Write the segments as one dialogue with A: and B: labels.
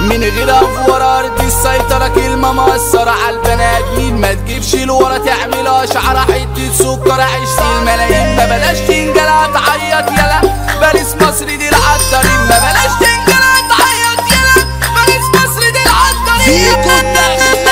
A: من غير افوار ارض السيطرة كلمة مأثرة على البني ادمين ما تجيبش لورا تعملها شعر حتة سكر عيش في الملايين ما بلاش تنجل هتعيط يلا باريس مصر دي العطارين ما بلاش تنجل هتعيط يلا باريس مصر دي العطارين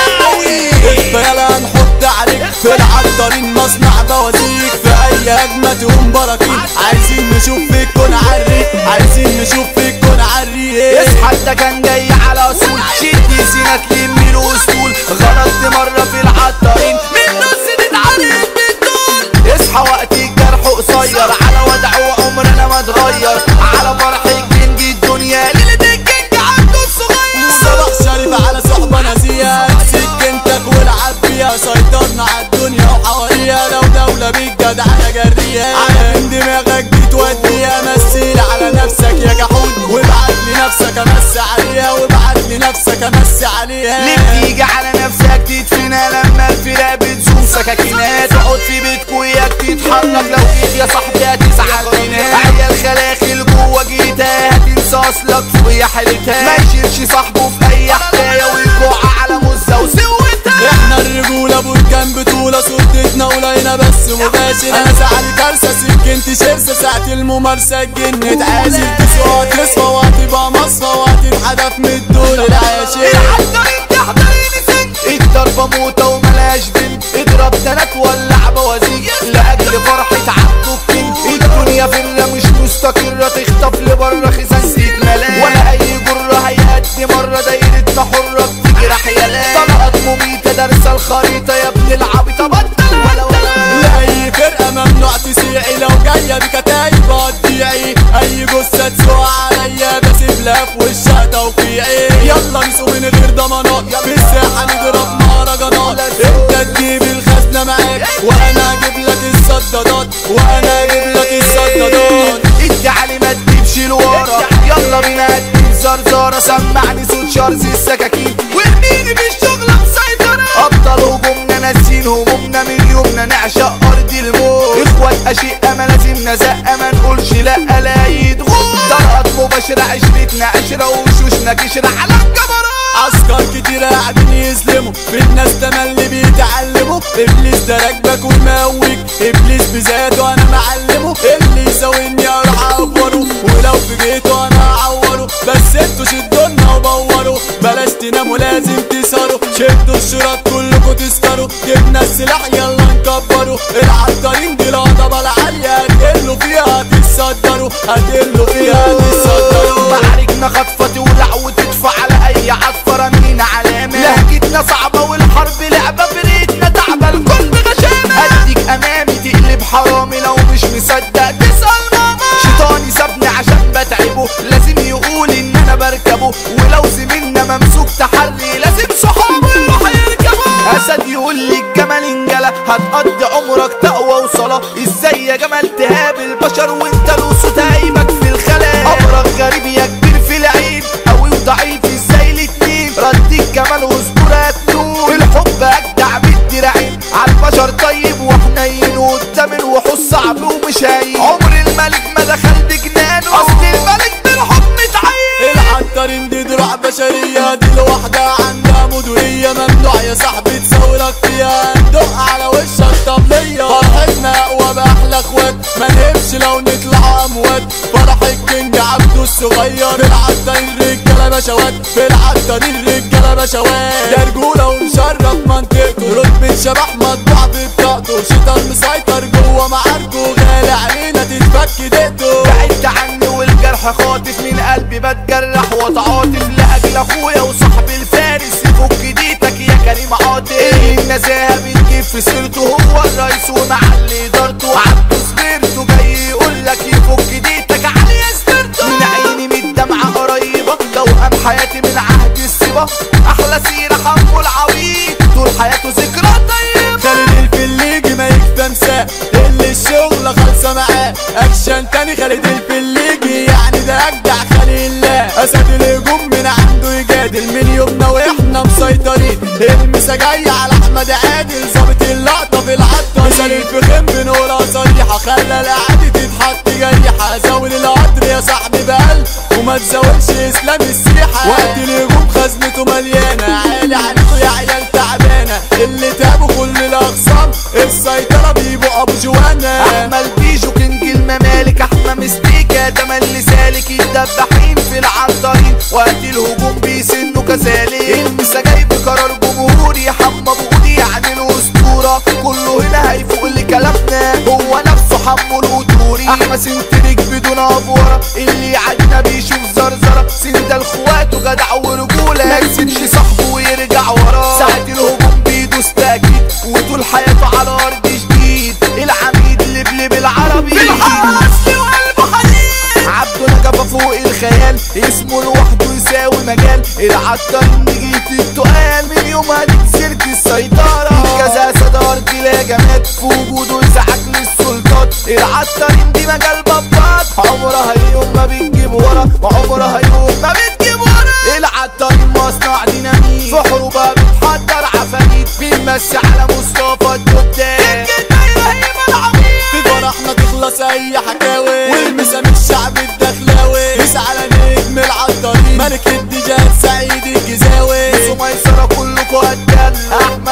B: يلا هنحط عليك في العطارين مصنع بوازيك في اي هجمة تقوم براكين عايزين نشوف فيك كون عري عايزين نشوف فيك كون عري
A: اصحى ده كان جاي على اصول شد سينك لمي له اسطول غلطت مرة في العطارين من نص تتعرف بالطول اصحى وقت الجرح قصير على وضع وعمرنا ما اتغير على فرح الجنج الدنيا ليلة الجنج عنده الصغير
B: صباح شريف على صحبة ناسية سكنتك والعب بيها سيطرنا على الدنيا وحواليها لو دولة بالجدع انا جريها على فين دماغك بتوديها مثل على نفسك يا جحود وابعت لنفسك امس عليها وابعت لنفسك امس عليها
A: ليه بتيجي على نفسك تدفنها لما الفراق بتزوم سكاكينات تقعد في بيتك وياك تتحرك لو جيت يا صاحبي هتزعل منها عيال خلاخل جوه جيتها هتنسى اصلك وهي حالتها ما يشيلش صاحبه في اي حكايه ويقع على مزه وسوتها
B: احنا الرجولة بركان بطولة صورتنا قليلة بس مباشر انا زعل كارثة سكنت شرسة ساعة الممارسة الجن اتعازل تسوى تصفى وهتبقى مصفى وهتتحدف من الدور العاشر
A: العطارين تحضرين سن الضربة موتة وملاش بنت اضرب تلات ولع بوازيك لأجل فرحة عبده الكينج الدنيا فيلا مش مستقرة تخطف لبره خزان تتملا ولا أي جرة هيأدي مرة دايرتنا حرة بتجرح يلا طلقت مميتة دارسة الخريطة يا ابن العبيطة بطل ولا ولا
B: لأي فرقة ممنوع تسيعي لو جاية بكتايب هتضيعي أي جثة تسوق عليا بسيب لها في وشها توقيعي يلا نسوق من غير ضمانات في الساحة نضرب مهرجانات انت تجيب الخزنة معاك وأنا أجيب لك الصدادات وأنا أجيب لك الصدادات
A: ادي علي ما تجيبش لورا يلا بينا ادي زرزارة سمعني صوت شرز السكاكين وارميني بالشغلة مسيطرة ابطال هجومنا ناسين همومنا من يومنا نعشق ارض الموت اخوات اشقة ما لازم نزقة ما نقولش لا لا يدغول طلقت مباشرة عشرتنا عشرة وشوشنا كشرة على الجبروت
B: عسكر كتير قاعدين يسلموا في الناس تملي بيتعلموا ابليس ده راكبك وموك ابليس بذاته انا معلمه اللي يساويني اروح اعوره ولو في بيته انا اعوره بس انتوا شدونا وبوروا بلاش تناموا لازم تسهروا شدوا الشراط كلكوا تسكروا جبنا السلاح يلا نكبروا العطارين دي الهضبة العالية هتقلوا فيها هتتصدروا هتقلوا فيها هتتصدروا
A: معاركنا خطفة تولع وتدفع على اي عطفة رمينا علامة لهجتنا صعبة والحرب لعبة فريقنا تعبة الكل بغشامة اديك امامي تقلب حرامي لو مش مصدق تسأل ماما شيطاني سابني عشان بتعبه لازم يقول ان انا بركبه ولو زميلنا ممسوك تحري لازم صحابه يروح يركبه اسد يقول لي الجمل انجلى هتقضي عمرك تقوى وصلاة ازاي يا جمال تهابل بشر وانت لوسو تايبك في الخلاء امرك غريب يا كبير في العين قوي وضعيف ازاي الاتنين رديك جمال واسطورة تنون الحب اجدع بالدراعين عالبشر طيب وحنين وقدام الوحوش صعب ومش هين عمر الملك ما دخل بجنانه اصل الملك بالحب متعين
B: العطارين دي دروع بشرية دي لوحدها عندها مدورية ممنوع يا صاحبي تسولك فيها ندق على وشك طبلية فرحتنا اقوى باحلى اخوات ما نهبش لو نطلع اموات فرح الكينج عبده الصغير في العطارين رجالة بشوات في العطارين رجالة بشوات ده رجولة ومشرف منطقته رتبة شبح مطبوع في بطاقته شيطان مسيطر جوه معاركه غالي علينا تتفك دقته
A: بعدت عني والجرح خاطف من قلبي بتجرح واتعاطف لاجل اخويا وصاحبي الفارس يفك ديتك يا كريم عاطف اللي النزاهه بتجيب في سيرته هو الرئيس ومعلي ادارته عبده سبيرته جاي يقول لك يفك ديتك علي سبيرته من عيني من الدمعه قريبه توأم حياتي من عهد السبا احلى سيره حمو العبيد طول حياته ذكرى طيبه
B: خالد الفليجي ما يكفى مساء اللي الشغلة خالصة معاه اكشن تاني خالد الفليجي يعني ده اجدع خليل الله اسد الهجوم من عنده يجادل من يومنا واحنا مسيطرين المسا جاي على احمد عادل ظابط اللقطة في العطة مثال الفخم بنقولها صريحة خلى القعدة تتحط جريحة زاول القدر يا صاحبي بقلب وما تزاولش اسلام السيحة وقت الهجوم
A: الدباحين في العنطرين وقت الهجوم بيسنوا كذلك المسا جاي بقرار جمهوري حمى بودي يعني الاسطوره كله هنا هيفوق لكلامنا هو نفسه حمو القطوري احمى سنتريك بدون افوره اللي يعدينا بيشوف زرزره سند اخواته جدع ورجوله ما يسيبش صاحبه ويرجع وراه ساعة الهجوم بيدوس تاكيد وطول حياته على ارض جديد العميد لبلب العربي
B: اصلي وقلبه حديد
A: عبده نجفة فوق الخيال اسمه لوحده يساوي مجال العطار نجيت التقال من يومها دي كسرت السيطرة كذا صدار دي لجمات في وجوده يزعج للسلطات العطارين دي مجال بطات عمرها يوم ما بتجيب ورا وعمرها يوم ما بتجيب ورا العطارين مصنع ديناميت في حروبها بتحضر عفاريت بيمسي على مصطفى الدودان
B: في فرحنا تخلص اي حكاوي والمسا من الشعب الدخلاوي مس على نجم العطارين ملك الديجات سعيد الجزاوي
A: ميسرة كلكوا هتدلع